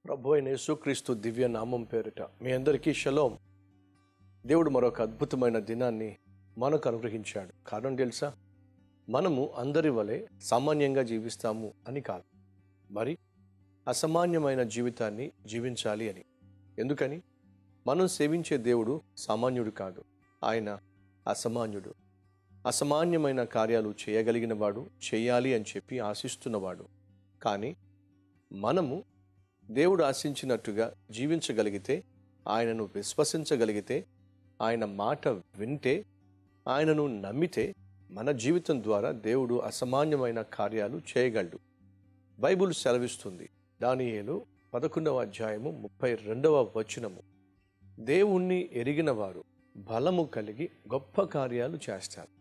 ప్రభు అయిన యేసుక్రీస్తు దివ్య నామం పేరిట మీ అందరికీ షలోం దేవుడు మరొక అద్భుతమైన దినాన్ని మనకు అనుగ్రహించాడు కారణం తెలుసా మనము అందరి వలె సామాన్యంగా జీవిస్తాము అని కాదు మరి అసామాన్యమైన జీవితాన్ని జీవించాలి అని ఎందుకని మనం సేవించే దేవుడు సామాన్యుడు కాదు ఆయన అసామాన్యుడు అసామాన్యమైన కార్యాలు చేయగలిగినవాడు చేయాలి అని చెప్పి ఆశిస్తున్నవాడు కానీ మనము దేవుడు ఆశించినట్టుగా జీవించగలిగితే ఆయనను విశ్వసించగలిగితే ఆయన మాట వింటే ఆయనను నమ్మితే మన జీవితం ద్వారా దేవుడు అసామాన్యమైన కార్యాలు చేయగలడు బైబుల్ సెలవిస్తుంది దానియేలు పదకొండవ అధ్యాయము ముప్పై రెండవ వచనము దేవుణ్ణి ఎరిగిన వారు బలము కలిగి గొప్ప కార్యాలు చేస్తారు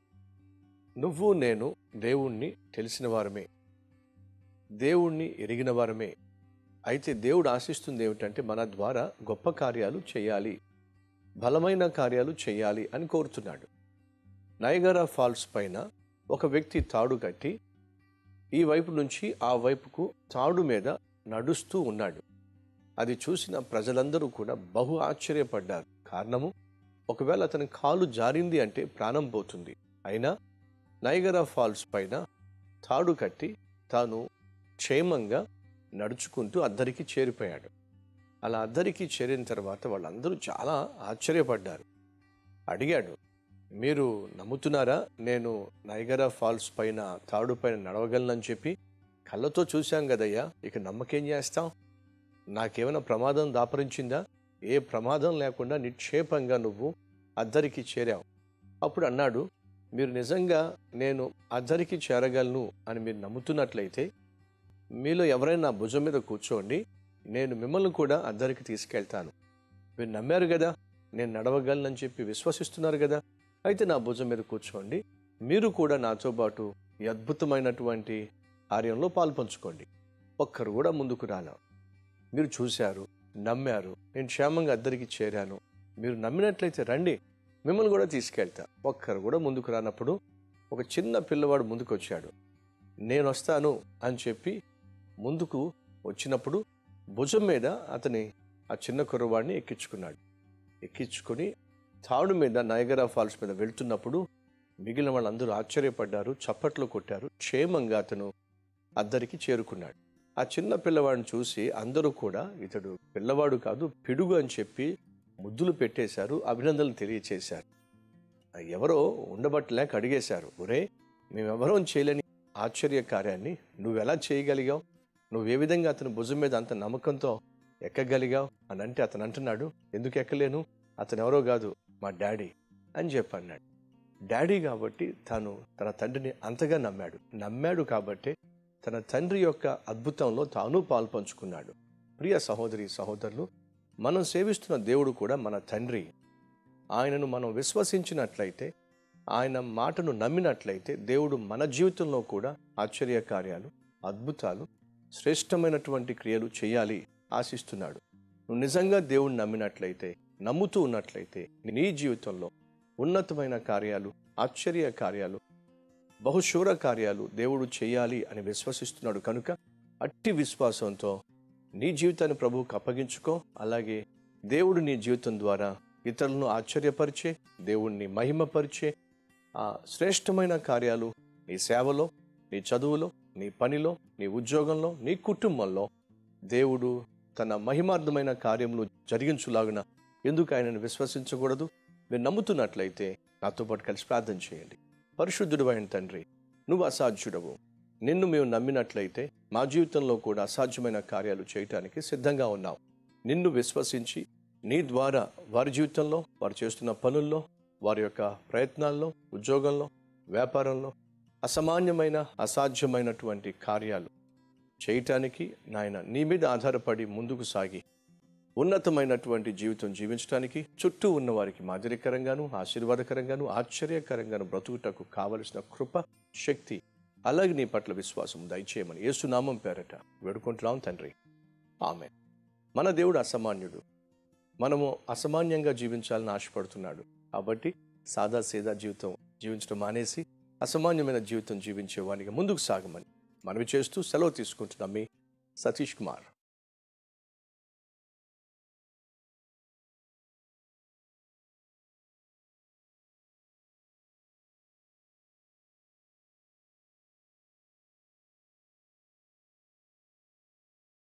నువ్వు నేను దేవుణ్ణి తెలిసిన వారమే దేవుణ్ణి ఎరిగిన వారమే అయితే దేవుడు ఆశిస్తుంది ఏమిటంటే మన ద్వారా గొప్ప కార్యాలు చేయాలి బలమైన కార్యాలు చేయాలి అని కోరుతున్నాడు నయగరా ఫాల్స్ పైన ఒక వ్యక్తి తాడు కట్టి ఈ వైపు నుంచి ఆ వైపుకు తాడు మీద నడుస్తూ ఉన్నాడు అది చూసిన ప్రజలందరూ కూడా బహు ఆశ్చర్యపడ్డారు కారణము ఒకవేళ అతని కాలు జారింది అంటే ప్రాణం పోతుంది అయినా నైగరా ఫాల్స్ పైన తాడు కట్టి తాను క్షేమంగా నడుచుకుంటూ అద్దరికి చేరిపోయాడు అలా అద్దరికి చేరిన తర్వాత వాళ్ళందరూ చాలా ఆశ్చర్యపడ్డారు అడిగాడు మీరు నమ్ముతున్నారా నేను నైగరా ఫాల్స్ పైన తాడు పైన నడవగలనని చెప్పి కళ్ళతో చూశాం కదయ్యా ఇక నమ్మకేం చేస్తాం నాకేమైనా ప్రమాదం దాపరించిందా ఏ ప్రమాదం లేకుండా నిక్షేపంగా నువ్వు అద్దరికి చేరావు అప్పుడు అన్నాడు మీరు నిజంగా నేను అద్దరికి చేరగలను అని మీరు నమ్ముతున్నట్లయితే మీలో ఎవరైనా నా భుజం మీద కూర్చోండి నేను మిమ్మల్ని కూడా అద్దరికి తీసుకెళ్తాను మీరు నమ్మారు కదా నేను నడవగలనని చెప్పి విశ్వసిస్తున్నారు కదా అయితే నా భుజం మీద కూర్చోండి మీరు కూడా నాతో పాటు ఈ అద్భుతమైనటువంటి కార్యంలో పాల్పంచుకోండి ఒక్కరు కూడా ముందుకు రాలా మీరు చూశారు నమ్మారు నేను క్షేమంగా అద్దరికి చేరాను మీరు నమ్మినట్లయితే రండి మిమ్మల్ని కూడా తీసుకెళ్తా ఒక్కరు కూడా ముందుకు రానప్పుడు ఒక చిన్న పిల్లవాడు ముందుకు వచ్చాడు నేను వస్తాను అని చెప్పి ముందుకు వచ్చినప్పుడు భుజం మీద అతని ఆ చిన్న కుర్రవాడిని ఎక్కించుకున్నాడు ఎక్కించుకొని తాడు మీద నయగరా ఫాల్స్ మీద వెళ్తున్నప్పుడు మిగిలిన వాళ్ళందరూ ఆశ్చర్యపడ్డారు చప్పట్లు కొట్టారు క్షేమంగా అతను అద్దరికి చేరుకున్నాడు ఆ చిన్న పిల్లవాడిని చూసి అందరూ కూడా ఇతడు పిల్లవాడు కాదు పిడుగు అని చెప్పి ముద్దులు పెట్టేశారు అభినందనలు తెలియచేశారు ఎవరో ఉండబట్టలేక అడిగేశారు ఒరే మేమెవరో చేయలేని ఆశ్చర్య కార్యాన్ని నువ్వెలా చేయగలిగావు నువ్వు ఏ విధంగా అతని భుజం మీద అంత నమ్మకంతో ఎక్కగలిగావు అని అంటే అతను అంటున్నాడు ఎందుకు ఎక్కలేను అతను ఎవరో కాదు మా డాడీ అని చెప్పి అన్నాడు డాడీ కాబట్టి తను తన తండ్రిని అంతగా నమ్మాడు నమ్మాడు కాబట్టి తన తండ్రి యొక్క అద్భుతంలో తాను పాల్పంచుకున్నాడు ప్రియ సహోదరి సహోదరులు మనం సేవిస్తున్న దేవుడు కూడా మన తండ్రి ఆయనను మనం విశ్వసించినట్లయితే ఆయన మాటను నమ్మినట్లయితే దేవుడు మన జీవితంలో కూడా ఆశ్చర్య కార్యాలు అద్భుతాలు శ్రేష్టమైనటువంటి క్రియలు చేయాలి ఆశిస్తున్నాడు నువ్వు నిజంగా దేవుణ్ణి నమ్మినట్లయితే నమ్ముతూ ఉన్నట్లయితే నీ జీవితంలో ఉన్నతమైన కార్యాలు ఆశ్చర్య కార్యాలు బహుశూర కార్యాలు దేవుడు చేయాలి అని విశ్వసిస్తున్నాడు కనుక అట్టి విశ్వాసంతో నీ జీవితాన్ని ప్రభువుకు అప్పగించుకో అలాగే దేవుడు నీ జీవితం ద్వారా ఇతరులను ఆశ్చర్యపరిచే దేవుణ్ణి మహిమపరిచే ఆ శ్రేష్టమైన కార్యాలు నీ సేవలో నీ చదువులో నీ పనిలో నీ ఉద్యోగంలో నీ కుటుంబంలో దేవుడు తన మహిమార్థమైన కార్యములు జరిగించులాగున ఎందుకు ఆయనను విశ్వసించకూడదు మీరు నమ్ముతున్నట్లయితే నాతో పాటు కలిసి ప్రార్థన చేయండి పరిశుద్ధుడు అయిన తండ్రి నువ్వు అసాధ్యుడవు నిన్ను మేము నమ్మినట్లయితే మా జీవితంలో కూడా అసాధ్యమైన కార్యాలు చేయటానికి సిద్ధంగా ఉన్నావు నిన్ను విశ్వసించి నీ ద్వారా వారి జీవితంలో వారు చేస్తున్న పనుల్లో వారి యొక్క ప్రయత్నాల్లో ఉద్యోగంలో వ్యాపారంలో అసామాన్యమైన అసాధ్యమైనటువంటి కార్యాలు చేయటానికి నాయన నీ మీద ఆధారపడి ముందుకు సాగి ఉన్నతమైనటువంటి జీవితం జీవించడానికి చుట్టూ ఉన్న వారికి మాదిరికరంగాను ఆశీర్వాదకరంగాను ఆశ్చర్యకరంగాను బ్రతుకుటకు కావలసిన కృప శక్తి అలాగే నీ పట్ల విశ్వాసం దయచేయమని ఏసునామం పేరట వేడుకుంటున్నాం తండ్రి ఆమె మన దేవుడు అసామాన్యుడు మనము అసామాన్యంగా జీవించాలని ఆశపడుతున్నాడు కాబట్టి సాదా సీదా జీవితం జీవించడం మానేసి అసామాన్యమైన జీవితం జీవించే వానికి ముందుకు సాగమని మనవి చేస్తూ సెలవు తీసుకుంటున్నాం మీ సతీష్ కుమార్